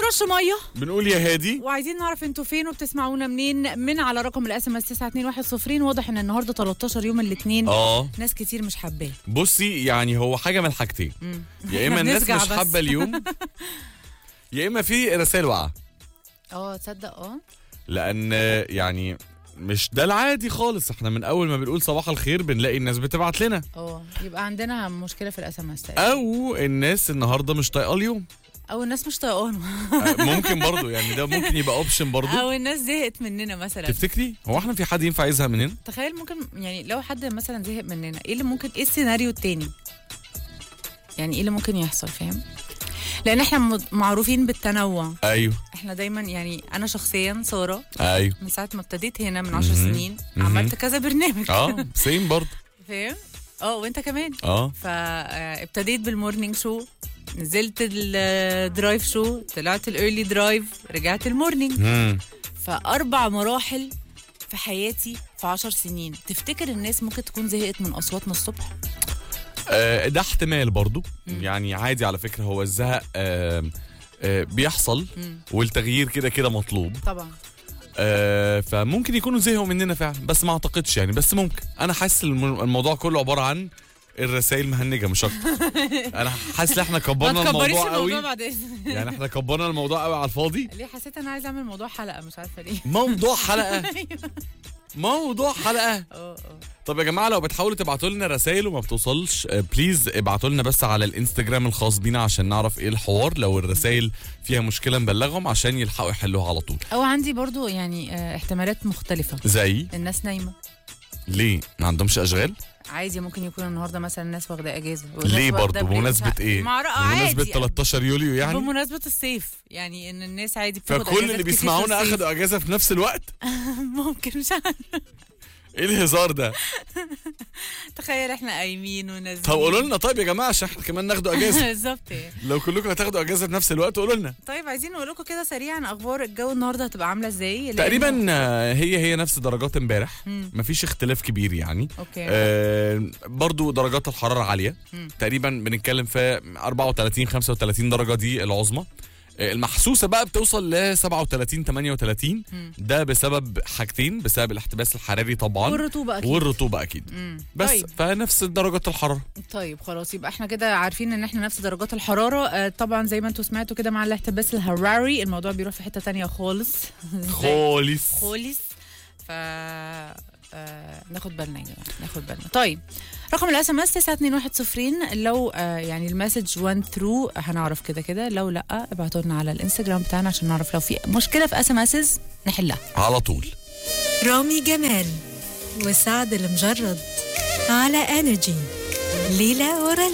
بنرش ميه بنقول يا هادي وعايزين نعرف انتوا فين وبتسمعونا منين من على رقم الاس ام اس 921 واضح ان النهارده 13 يوم الاثنين اه ناس كتير مش حباه بصي يعني هو حاجه من الحاجتين يا اما الناس بنرجع مش بس. حابه اليوم يا اما في رسائل واقعه اه تصدق اه لان يعني مش ده العادي خالص احنا من اول ما بنقول صباح الخير بنلاقي الناس بتبعت لنا اه يبقى عندنا مشكله في الاس ام اس او الناس النهارده مش طايقه اليوم او الناس مش طايقانا آه، ممكن برضو يعني ده ممكن يبقى اوبشن برضو او الناس زهقت مننا مثلا تفتكري هو احنا في حد ينفع يزهق مننا تخيل ممكن يعني لو حد مثلا زهق مننا ايه اللي ممكن ايه السيناريو التاني يعني ايه اللي ممكن يحصل فاهم لان احنا م- معروفين بالتنوع ايوه احنا دايما يعني انا شخصيا ساره ايوه من ساعه ما ابتديت هنا من عشر مهم. سنين مهم. عملت كذا برنامج اه سيم برضو فاهم اه وانت كمان اه فابتديت بالمورنينج شو نزلت الدرايف شو طلعت الايرلي درايف رجعت المورنينج مم. فاربع مراحل في حياتي في عشر سنين تفتكر الناس ممكن تكون زهقت من اصواتنا الصبح آه، ده احتمال برضو يعني عادي على فكره هو الزهق آه، آه، بيحصل مم. والتغيير كده كده مطلوب طبعا آه، فممكن يكونوا زهقوا مننا فعلا بس ما اعتقدش يعني بس ممكن انا حاسس الم- الموضوع كله عباره عن الرسائل مهنجه مش اكتر انا حاسس ان احنا ما كبرنا تكبريش الموضوع الموضوع قوي بعد اذنك يعني احنا كبرنا الموضوع قوي على الفاضي ليه حسيت انا عايزه اعمل موضوع حلقه مش عارفه ليه موضوع حلقه موضوع حلقه اه اه طب يا جماعه لو بتحاولوا تبعتوا لنا رسائل وما بتوصلش آه، بليز ابعتوا لنا بس على الانستجرام الخاص بينا عشان نعرف ايه الحوار لو الرسائل فيها مشكله نبلغهم عشان يلحقوا يحلوها على طول او عندي برضو يعني آه، احتمالات مختلفه زي الناس نايمه ليه ما عندهمش اشغال عادي ممكن يكون النهارده مثلا الناس واخده اجازه والناس ليه واخدة برضه بريك. بمناسبه مش ع- ايه مع رأ- بمناسبه عادي 13 يوليو يعني بمناسبه الصيف يعني ان الناس عادي بتاخد فكل أجازات اللي كتير في بيسمعونا الصيف. اخدوا اجازه في نفس الوقت ممكن مش عارف ايه الهزار ده تخيل احنا قايمين ونازلين طب قولوا لنا طيب يا جماعه عشان احنا كمان ناخدوا اجازه بالظبط يعني. لو كلكم هتاخدوا اجازه في نفس الوقت قولوا لنا طيب عايزين نقول لكم كده سريعا اخبار الجو النهارده هتبقى عامله ازاي لأن- تقريبا آه، هي هي نفس درجات امبارح مم. مفيش اختلاف كبير يعني اوكي آه برضو درجات الحرارة عالية مم. تقريبا بنتكلم في 34 35 درجة دي العظمى آه، المحسوسة بقى بتوصل ل 37 38 مم. ده بسبب حاجتين بسبب الاحتباس الحراري طبعا والرطوبه اكيد والرطوبة أكيد مم. بس طيب. فنفس درجات الحرارة طيب خلاص يبقى احنا كده عارفين ان احنا نفس درجات الحراره آه طبعا زي ما انتم سمعتوا كده مع الاحتباس الحراري الموضوع بيروح في حته تانية خالص خالص خالص ف آه ناخد بالنا يا جماعه ناخد بالنا طيب رقم الاس ام اس 92110 لو آه يعني المسج وان ثرو هنعرف كده كده لو لا ابعتوا لنا على الانستجرام بتاعنا عشان نعرف لو في مشكله في اس ام اسز نحلها على طول رامي جمال وسعد المجرد على انرجي ليلة ورا